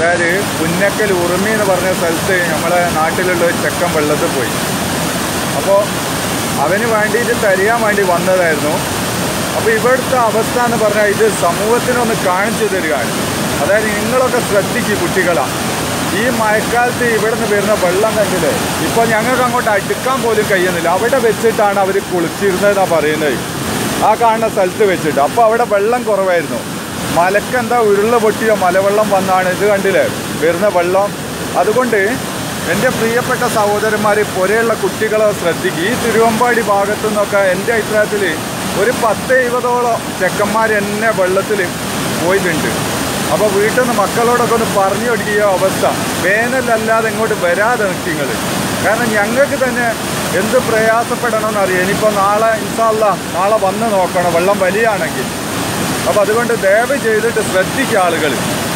അതായത് പുന്നക്കൽ ഉറുമി എന്ന് പറഞ്ഞ സ്ഥലത്ത് നമ്മളെ നാട്ടിലുള്ള ഒരു ചെക്കൻ വെള്ളത്തിൽ പോയി അപ്പോൾ അവന് വേണ്ടിയിട്ട് തരിയാൻ വേണ്ടി വന്നതായിരുന്നു അപ്പോൾ ഇവിടുത്തെ അവസ്ഥ എന്ന് പറഞ്ഞാൽ ഇത് സമൂഹത്തിനൊന്ന് കാണിച്ചു തരികയാണ് അതായത് നിങ്ങളൊക്കെ ശ്രദ്ധിക്കും കുട്ടികളാണ് ഈ മഴക്കാലത്ത് ഇവിടെ നിന്ന് വരുന്ന വെള്ളം കണ്ടില്ലേ ഇപ്പോൾ ഞങ്ങൾക്ക് അങ്ങോട്ട് അടുക്കാൻ പോലും കഴിയുന്നില്ല അവിടെ വെച്ചിട്ടാണ് അവർ കുളിച്ചിരുന്നതെന്നാണ് പറയുന്നത് ആ കാണുന്ന സ്ഥലത്ത് വെച്ചിട്ട് അപ്പോൾ അവിടെ വെള്ളം കുറവായിരുന്നു മലക്കെന്താ ഉരുള പൊട്ടിയോ മലവെള്ളം വന്നാണ് ഇത് കണ്ടില്ലേ വരുന്ന വെള്ളം അതുകൊണ്ട് എൻ്റെ പ്രിയപ്പെട്ട സഹോദരന്മാർ പുരയുള്ള കുട്ടികളെ ശ്രദ്ധിക്കുക ഈ തിരുവമ്പാടി ഭാഗത്തു നിന്നൊക്കെ എൻ്റെ അഭിപ്രായത്തിൽ ഒരു പത്ത് എഴുപതോളം ചെക്കന്മാർ എന്നെ വെള്ളത്തിൽ പോയിട്ടുണ്ട് അപ്പോൾ വീട്ടിൽ നിന്ന് മക്കളോടൊക്കെ ഒന്ന് പറഞ്ഞു കൊടുക്കുക അവസ്ഥ വേനലല്ലാതെ ഇങ്ങോട്ട് വരാതെ നിങ്ങൾ കാരണം ഞങ്ങൾക്ക് തന്നെ എന്ത് പ്രയാസപ്പെടണമെന്ന് അറിയാം ഇനിയിപ്പോൾ നാളെ ഇൻഷാല്ല നാളെ വന്ന് നോക്കണം വെള്ളം വലിയാണെങ്കിൽ അപ്പോൾ അതുകൊണ്ട് ദയവ് ചെയ്തിട്ട് ശ്രദ്ധിക്കുക ആളുകൾ